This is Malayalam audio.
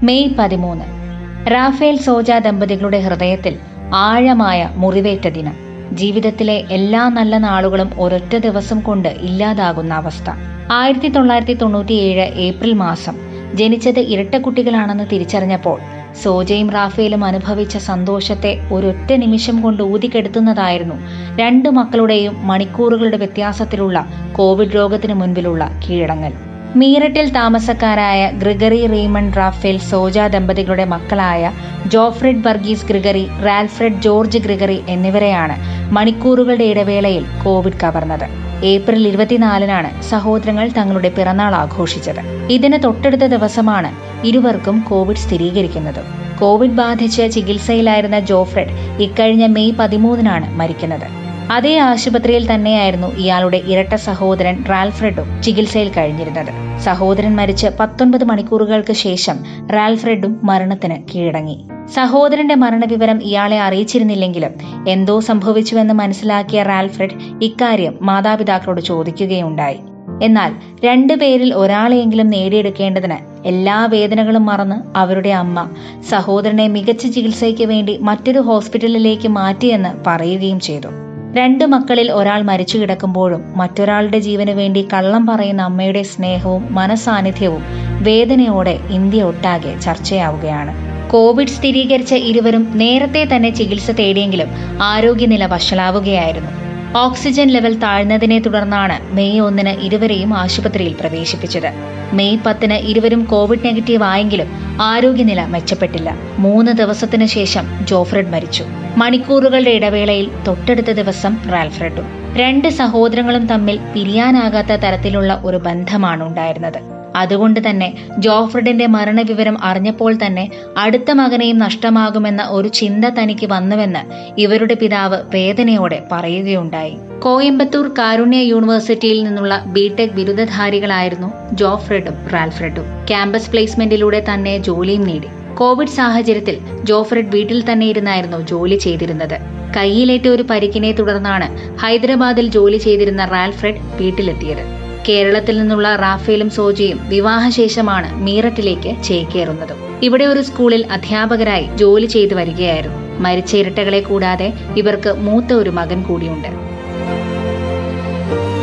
മെയ് പതിമൂന്ന് റാഫേൽ സോജ ദമ്പതികളുടെ ഹൃദയത്തിൽ ആഴമായ മുറിവേറ്റ ദിനം ജീവിതത്തിലെ എല്ലാ നല്ല നാളുകളും ഒരൊറ്റ ദിവസം കൊണ്ട് ഇല്ലാതാകുന്ന അവസ്ഥ ആയിരത്തി തൊള്ളായിരത്തി തൊണ്ണൂറ്റിയേഴ് ഏപ്രിൽ മാസം ജനിച്ചത് ഇരട്ടക്കുട്ടികളാണെന്ന് തിരിച്ചറിഞ്ഞപ്പോൾ സോജയും റാഫേലും അനുഭവിച്ച സന്തോഷത്തെ ഒരൊറ്റ നിമിഷം കൊണ്ട് ഊതിക്കെടുത്തുന്നതായിരുന്നു രണ്ടു മക്കളുടെയും മണിക്കൂറുകളുടെ വ്യത്യാസത്തിലുള്ള കോവിഡ് രോഗത്തിന് മുൻപിലുള്ള കീഴടങ്ങൽ മീററ്റിൽ താമസക്കാരായ ഗ്രിഗറി റീമൺ റാഫേൽ സോജ ദമ്പതികളുടെ മക്കളായ Joffred Varghese Gregory Ralfred George Gregory എന്നിവരെയാണ് മണിക്കൂറുകളുടെ ഇടവേളയിൽ കോവിഡ് കവർന്നത് ഏപ്രിൽ ഇരുപത്തിനാലിനാണ് സഹോദരങ്ങൾ തങ്ങളുടെ പിറന്നാൾ ആഘോഷിച്ചത് ഇതിന് തൊട്ടടുത്ത ദിവസമാണ് ഇരുവർക്കും കോവിഡ് സ്ഥിരീകരിക്കുന്നത് കോവിഡ് ബാധിച്ച് ചികിത്സയിലായിരുന്ന ജോഫ്രെഡ് ഇക്കഴിഞ്ഞ മെയ് പതിമൂന്നിനാണ് മരിക്കുന്നത് അതേ ആശുപത്രിയിൽ തന്നെയായിരുന്നു ഇയാളുടെ ഇരട്ട സഹോദരൻ റാൽഫ്രെഡും ചികിത്സയിൽ കഴിഞ്ഞിരുന്നത് സഹോദരൻ മരിച്ച് പത്തൊൻപത് മണിക്കൂറുകൾക്ക് ശേഷം റാൽഫ്രെഡും മരണത്തിന് കീഴടങ്ങി സഹോദരന്റെ മരണവിവരം ഇയാളെ അറിയിച്ചിരുന്നില്ലെങ്കിലും എന്തോ സംഭവിച്ചുവെന്ന് മനസ്സിലാക്കിയ റാൽഫ്രെഡ് ഇക്കാര്യം മാതാപിതാക്കളോട് ചോദിക്കുകയുണ്ടായി എന്നാൽ രണ്ടുപേരിൽ ഒരാളെയെങ്കിലും നേടിയെടുക്കേണ്ടതിന് എല്ലാ വേദനകളും മറന്ന് അവരുടെ അമ്മ സഹോദരനെ മികച്ച ചികിത്സയ്ക്ക് വേണ്ടി മറ്റൊരു ഹോസ്പിറ്റലിലേക്ക് മാറ്റിയെന്ന് പറയുകയും ചെയ്തു രണ്ട് മക്കളിൽ ഒരാൾ മരിച്ചു കിടക്കുമ്പോഴും മറ്റൊരാളുടെ ജീവന് വേണ്ടി കള്ളം പറയുന്ന അമ്മയുടെ സ്നേഹവും മനസാന്നിധ്യവും വേദനയോടെ ഇന്ത്യ ഒട്ടാകെ ചർച്ചയാവുകയാണ് കോവിഡ് സ്ഥിരീകരിച്ച ഇരുവരും നേരത്തെ തന്നെ ചികിത്സ തേടിയെങ്കിലും ആരോഗ്യനില വഷളാവുകയായിരുന്നു ഓക്സിജൻ ലെവൽ താഴ്ന്നതിനെ തുടർന്നാണ് മെയ് ഒന്നിന് ഇരുവരെയും ആശുപത്രിയിൽ പ്രവേശിപ്പിച്ചത് മെയ് പത്തിന് ഇരുവരും കോവിഡ് നെഗറ്റീവ് ആയെങ്കിലും ആരോഗ്യനില മെച്ചപ്പെട്ടില്ല മൂന്ന് ദിവസത്തിനു ശേഷം ജോഫ്രഡ് മരിച്ചു മണിക്കൂറുകളുടെ ഇടവേളയിൽ തൊട്ടടുത്ത ദിവസം റാൽഫ്രഡും രണ്ട് സഹോദരങ്ങളും തമ്മിൽ പിരിയാനാകാത്ത തരത്തിലുള്ള ഒരു ബന്ധമാണ് ഉണ്ടായിരുന്നത് അതുകൊണ്ട് തന്നെ ജോഫ്രഡിന്റെ മരണവിവരം അറിഞ്ഞപ്പോൾ തന്നെ അടുത്ത മകനെയും നഷ്ടമാകുമെന്ന ഒരു ചിന്ത തനിക്ക് വന്നുവെന്ന് ഇവരുടെ പിതാവ് വേദനയോടെ പറയുകയുണ്ടായി കോയമ്പത്തൂർ കാരുണ്യ യൂണിവേഴ്സിറ്റിയിൽ നിന്നുള്ള ബിടെക് ബിരുദധാരികളായിരുന്നു ജോഫ്രഡും റാൽഫ്രഡും ക്യാമ്പസ് പ്ലേസ്മെന്റിലൂടെ തന്നെ ജോലിയും നേടി കോവിഡ് സാഹചര്യത്തിൽ ജോഫ്രഡ് വീട്ടിൽ തന്നെ ഇരുന്നായിരുന്നു ജോലി ചെയ്തിരുന്നത് കൈയിലേറ്റ ഒരു പരിക്കിനെ തുടർന്നാണ് ഹൈദരാബാദിൽ ജോലി ചെയ്തിരുന്ന റാൽഫ്രഡ് വീട്ടിലെത്തിയത് കേരളത്തിൽ നിന്നുള്ള റാഫേലും സോജയും വിവാഹശേഷമാണ് മീററ്റിലേക്ക് ചേക്കേറുന്നതും ഇവിടെ ഒരു സ്കൂളിൽ അധ്യാപകരായി ജോലി ചെയ്തു വരികയായിരുന്നു മരിച്ച ഇരട്ടകളെ കൂടാതെ ഇവർക്ക് മൂത്ത ഒരു മകൻ കൂടിയുണ്ട്